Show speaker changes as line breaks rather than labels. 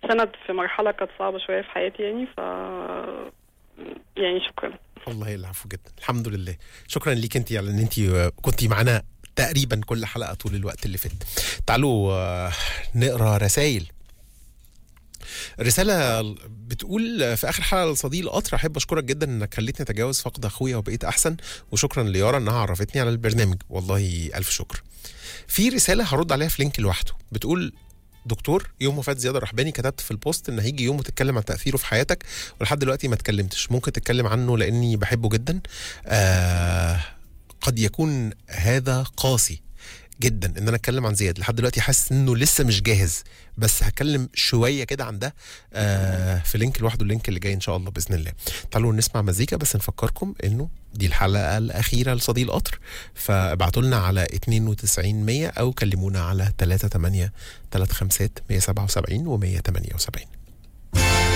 سند في مرحله كانت صعبه شويه في حياتي يعني ف يعني شكرا
والله العفو جدا الحمد لله شكرا ليك انت على ان انت كنتي معانا تقريبا كل حلقه طول الوقت اللي فات تعالوا آه، نقرا رسائل رسالة بتقول في آخر حلقة لصديق القطر أحب أشكرك جدا إنك خليتني أتجاوز فقد أخويا وبقيت أحسن وشكرا ليارا إنها عرفتني على البرنامج والله ألف شكر. في رسالة هرد عليها في لينك لوحده بتقول دكتور يوم وفاة زياد الرحباني كتبت في البوست ان هيجي يوم وتتكلم عن تاثيره في حياتك ولحد دلوقتي ما اتكلمتش ممكن تتكلم عنه لاني بحبه جدا آه قد يكون هذا قاسي جدا ان انا اتكلم عن زياد لحد دلوقتي حاسس انه لسه مش جاهز بس هتكلم شويه كده عن ده آه في لينك لوحده اللينك اللي جاي ان شاء الله باذن الله تعالوا نسمع مزيكا بس نفكركم انه دي الحلقه الاخيره لصديق القطر فابعتوا لنا على 92 100 او كلمونا على 38 35 177 و 178